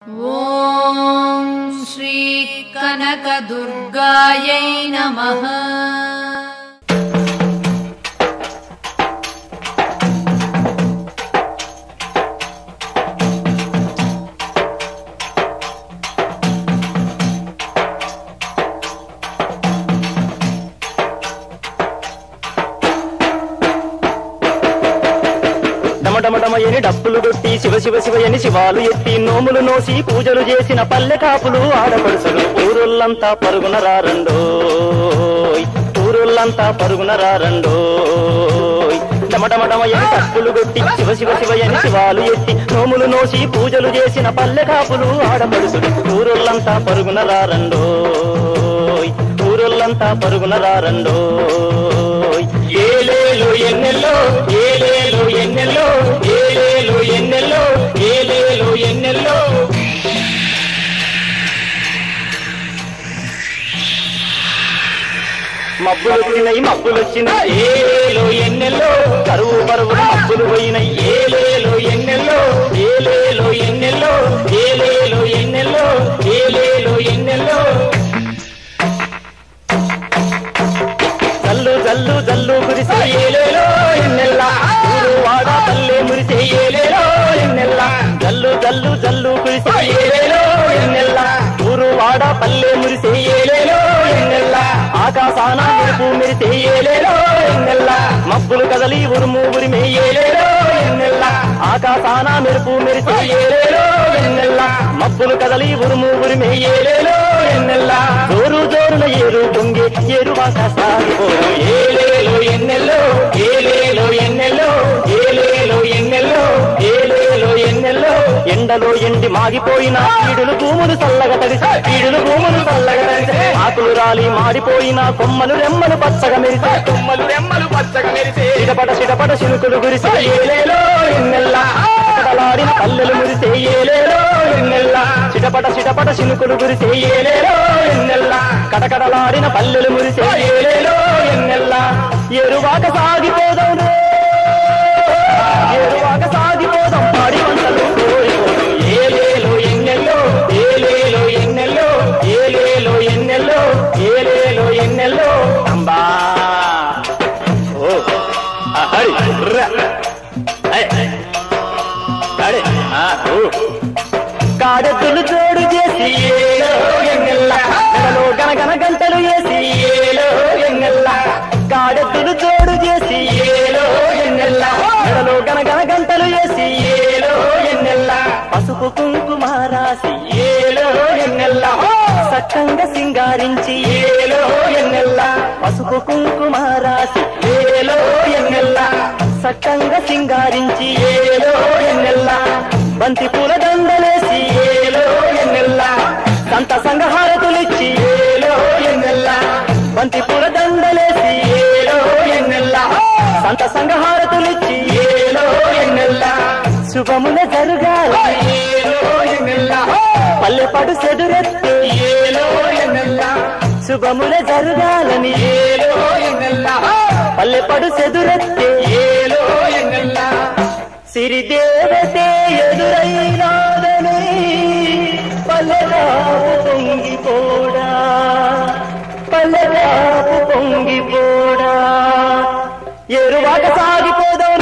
ॐ श्रीकनकदुर्गायै नमः డమడమడమయని డప్పులు కొట్టి శివ శివ శివయని శివాలు ఎత్తి నోములు నోసి పూజలు చేసిన పల్లె కాపులు ఆడపడుసులు ఊరుల్లంతా పరుగున రారండోయ్ ఊరుల్లంతా పరుగున రారండోయ్ డమడమడమయని డప్పులు కొట్టి శివ శివ శివయని శివాలు ఎత్తి నోములు నోసి పూజలు చేసిన పల్లె కాపులు ఆడపడుసులు ఊరుల్లంతా పరుగున రారండోయ్ ఊరుల్లంతా పరుగున రారండోయ్ ఏలేలు ఎన్నెల్లో ఏలేలు ఎన్నెల్లో ఏలేలు ఎన్నెల్లో ఏలేలు ఎన్నెల్లో మబ్బులు వచ్చినాయి మబ్బులు వచ్చినాయి ఏలేలు ఎన్నెల్లో కరువు పరువు మబ్బులు పోయినాయి ఏలేలు ఎన్నెల్లో ఏలేలు ఎన్నెల్లో ఏలేలు ఎన్నెల్లో ఏలేలు ఎన్నెల్లో జల్లు జల్లు జల్లు కురిసే ఏలేలో ఎన్నెల్ల ఊరు వాడ పల్లె మురిసే ఏలేలో ఎన్నెల్ల జల్లు జల్లు జల్లు కురిసే ఏలేలో ఎన్నెల్ల ఊరు వాడ పల్లె మురిసే ఏలేలో ఎన్నెల్ల ఆకాశాన మెరుపు మెరిసే ఏలేలో ఎన్నెల్ల మబ్బులు కదలి ఉరుము ఉరిమే ఏలేలో ఎన్నెల్ల ఆకాశాన మెరుపు మెరిసే ఏలేలో ఎన్నెల్ల మబ్బులు కదలి ఉరుము ఉరిమే ఏలేలో ఎన్నెల్ల జోరు జోరుల ఏరు పొంగి ఏరువాక సాగిపో ఏలేలో ఎన్నెల్లో ఏలేలో ఎన్నెల్లో ఏలేలో ఎన్నెల్లో ఏలేలో ఎన్నెల్లో ఎండలో ఎండి మాగిపోయిన పీడులు భూములు చల్లగా తడిసే పీడులు భూములు చల్లగా తడిసే ఆకులు రాలి మాడిపోయిన కొమ్మలు రెమ్మలు పచ్చగా మెరిసే కొమ్మలు రెమ్మలు పచ్చగా మెరిసే చిటపట చిటపట చినుకులు గురిసే ఏలేలో ఎన్నెల్లా కడలాడిన పల్లెలు మురిసే ఏలేలో ఎన్నెల్లా చిటపట చిటపట చినుకులు గురిసే ఏలేలో ఎన్నెల్లా కటకడలాడిన పల్లెలు మురిసే ఏలేలో ఎన్నెల్లా ఎరువాక సాగిపోదాం రే. ఎరువాక సాగిపోదాం పాడి పంటలు కోరిపోదాం ఏలేలో ఎన్నెల్లో ఏలేలో ఎన్నెల్లో ఏలేలో ఎన్నెల్లో ఏలేలో ఎన్నెల్లో అంబా ఓ హరి కాడెద్దులు జోడు చేసి ఏలో ఎన్నెల్ల నెలలో గనగన గంటలు వేసి ఏలో ఎన్నెల్ల కాడెద్దులు జోడు చేసి ఏలో ఎన్నెల్ల నెలలో గనగన గంటలు వేసి ఏలో ఎన్నెల్ల పసుపు కుంకుమ రాసి ఏలో ఎన్నెల్ల సక్కంగా సింగారించి ఏలో ఎన్నెల్ల పసుపు కుంకుమ రాసి ఏలో ఎన్నెల్ల సక్కంగా సింగారించి ఏలో ఎన్నెల్ల బంతి పూల దండలేసి ఏలో ఎన్నెల్ల సంత సంఘహారతులిచ్చి ఏలో ఎన్నెల్ల బంతి పూల దండలేసి ఏలో ఎన్నెల్ల సంత సంఘహారతులిచ్చి ఏలో ఎన్నెల్ల శుభముల జరుగాలి ఏలో ఎన్నెల్ల పల్లెపడు సెదురెత్తి ఏలో ఎన్నెల్ల శుభముల జరుగాలని ఏలో ఎన్నెల్ల పల్లెపడు సెదురెత్తి ఏలో ఎన్నెల్ల సిరిదేవతే ఎదురైనాదని పల్లెరాపు పొంగిపోడా పల్లెరాపు పొంగిపోడా ఎరువాక సాగిపోదాం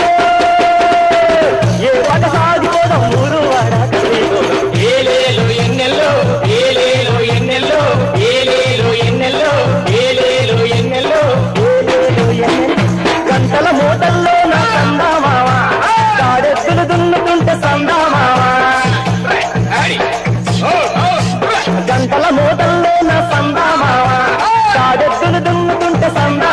ఎరువాక సాగిపోదాం ఊరు వాడ కలిగిపోదాం ఏలేలో ఎన్నెల్లో ఏలేలో ఎన్నెల్లో ఏలేలో ఎన్నెల్లో ఏలేలో ఎన్నెల్లో ఏలేలో ఎన్నెల్లో గంటల మూటల్లో నా సందామావా కాడెత్తులు దున్నుతుంటే సందామావా గంటల మూటల్లో నా సందామావా కాడెత్తులు దున్నుతుంటే సందా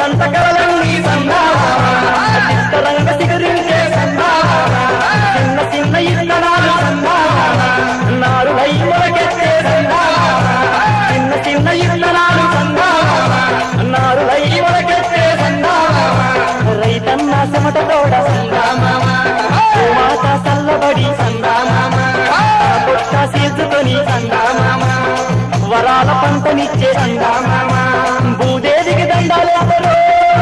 పంట కలలన్నీ సందామామ చిత్తరంగ సిగరించే సందామామ చిన్న చిన్న ఇత్తనాలు సందామామ నారులై మొలకెత్తే సందామామ చిన్న చిన్న ఇత్తనాలు సందామామ నారులై మొలకెత్తే సందామామ రైతన్న చెమట తోడ సందామామ మాత చల్లబడి సందామామ పొట్ట సీల్చుకొని సందామామ వరాల పంటనిచ్చే సందామామ భూదేవికి దండాలేతరో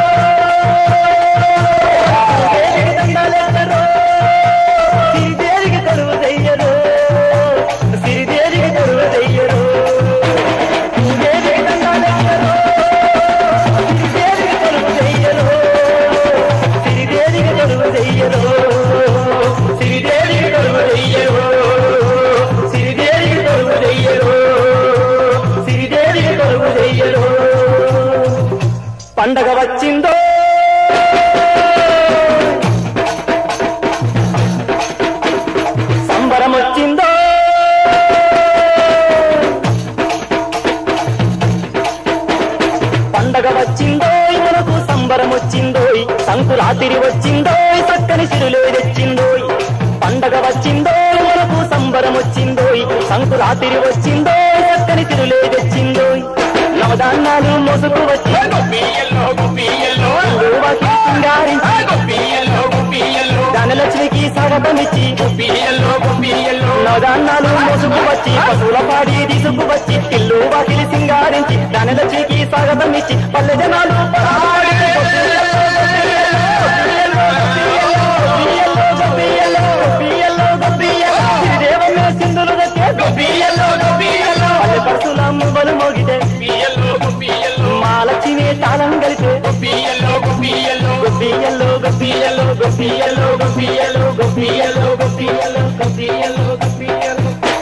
భూదేవికి దండాలేతరో సిరిదేవికి తరువు చెయ్యరు సిరిదేవికి తరువు చెయ్యరు భూదేవికి దండాలేతరో సిరిదేవికి తరువు చెయ్యరు సిరిదేవికి తరువు చెయ్యరు సిరిదేవికి తరువు చెయ్యరు సిరిదేవికి తరువు చెయ్యరు సిరిదేవికి తరువు చెయ్యరు పండగ వచ్చిందో సంబరం వచ్చిందో పండగ వచ్చిందో మనకు సంబరం వచ్చిందో సంకురాతిరి వచ్చిందో చక్కని సిరులే తెచ్చిందో పండగ వచ్చిందో మనకు సంబరం వచ్చిందో సంకురాతిరి వచ్చిందో చక్కని సిరులే తెచ్చిందో నవధాన్యాలు మోసుకు వచ్చి గొప్పియల్లో గొప్పియల్లో వాకి సింగారించి గొప్పియల్లో గొప్పియల్లో ధనలక్ష్మికి స్వాగతమిచ్చి గొప్పియల్లో గొప్పియల్లో నవధాన్యాలు మోసుకు వచ్చి పశువుల పాడి తీసుకువచ్చి ఇల్లు వాకిలి సింగారించి ధనలక్ష్మికి స్వాగతం ఇచ్చి పల్లె జనాలు పరాడి సింధులు దక్కే గొప్పియల్లో గొప్పియల్లో పల్లె పరసుల మువ్వలు మోగితే గొప్పియల్లో గొప్పియల్లో మా లక్ష్మి తాళం కలితే గొప్పియల్లో గొప్పియల్లో గొప్పియల్లో గొప్పియల్లో గొప్పియల్లో గొప్పియల్లో గొప్పియల్లో గొప్పియల్లో గొప్పియల్లో గొప్పియల్లో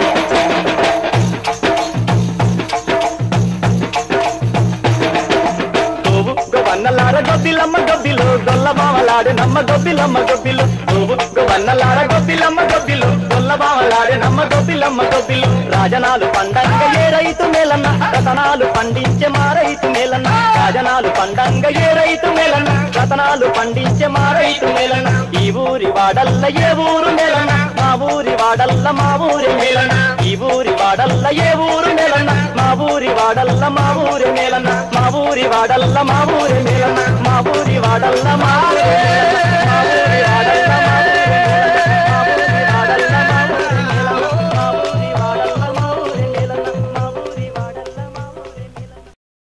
నువ్వు గొవన్నలార గొబ్బిలమ్మ గొబ్బిలు గొల్ల బావలాడే నమ్మ గొబ్బిలమ్మ గొబ్బిలు నువ్వు గొవన్నలార గొబ్బిలమ్మ గొబ్బిలు గొల్ల బావలాడే నమ్మ గొబ్బిలమ్మ గొబ్బిలు రాజనాలు పండంగ ఏ రైతు మేలన్న రతనాలు పండించే మా రైతు మేలన్న రాజనాలు పండంగ ఏ రైతు మేలన్న రతనాలు పండించే మా రైతు మేలన్న ఈ ఊరి వాడల్ల ఏ ఊరు మేలన్న మా ఊరి వాడల్ల మా ఊరి మేలన్న ఈ ఊరి వాడల్ల ఏ ఊరు మేలన్న మా ఊరి వాడల్ల మా ఊరి మేలన్న మా ఊరి వాడల్ల మా ఊరి మేలన్న మా ఊరి వాడల్ల మా ఊరి మేలన్న